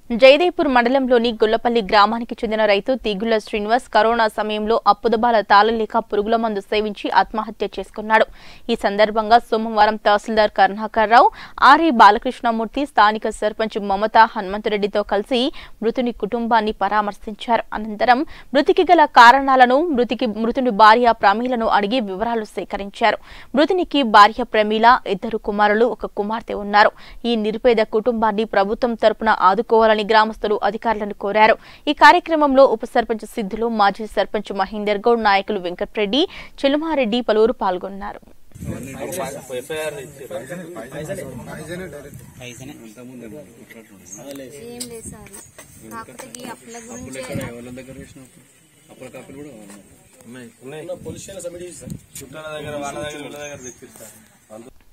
జయదేపూర్ మండలంలోని గుల్లపల్లి గ్రామానికి చెందిన రైతు తీగుళ్ల శ్రీనివాస్ కరోనా సమయంలో అప్పుదబాల తాళలేక పురుగుల మందు సేవించి ఆత్మహత్య చేసుకున్నాడు ఈ సందర్భంగా సోమవారం తహసీల్దార్ కరుణాకర్ రావు ఆర్ఏ బాలకృష్ణమూర్తి స్థానిక సర్పంచ్ మమత హనుమంతరెడ్డితో కలిసి మృతుని కుటుంబాన్ని పరామర్శించారు అనంతరం మృతికి గల కారణాలను మృతికి మృతుని భార్య ప్రమీలను అడిగి వివరాలు సేకరించారు మృతునికి భార్య ప్రమీల ఇద్దరు కుమారులు ఒక కుమార్తె ఉన్నారు ఈ నిరుపేద కుటుంబాన్ని ప్రభుత్వం తరపున ఆదుకోవాలని గ్రామస్తులు అధికారులను కోరారు ఈ కార్యక్రమంలో ఉప సర్పంచ్ సిద్ధులు మాజీ సర్పంచ్ మహేందర్ గౌడ్ నాయకులు వెంకట్రెడ్డి చెలుమారెడ్డి పలువురు పాల్గొన్నారు ఏం లేదు సార్ కాకపోతే ఈ అప్పుల గురించి చుట్టాల దగ్గర వాళ్ళ దగ్గర వీళ్ళ దగ్గర తెప్పిస్తారు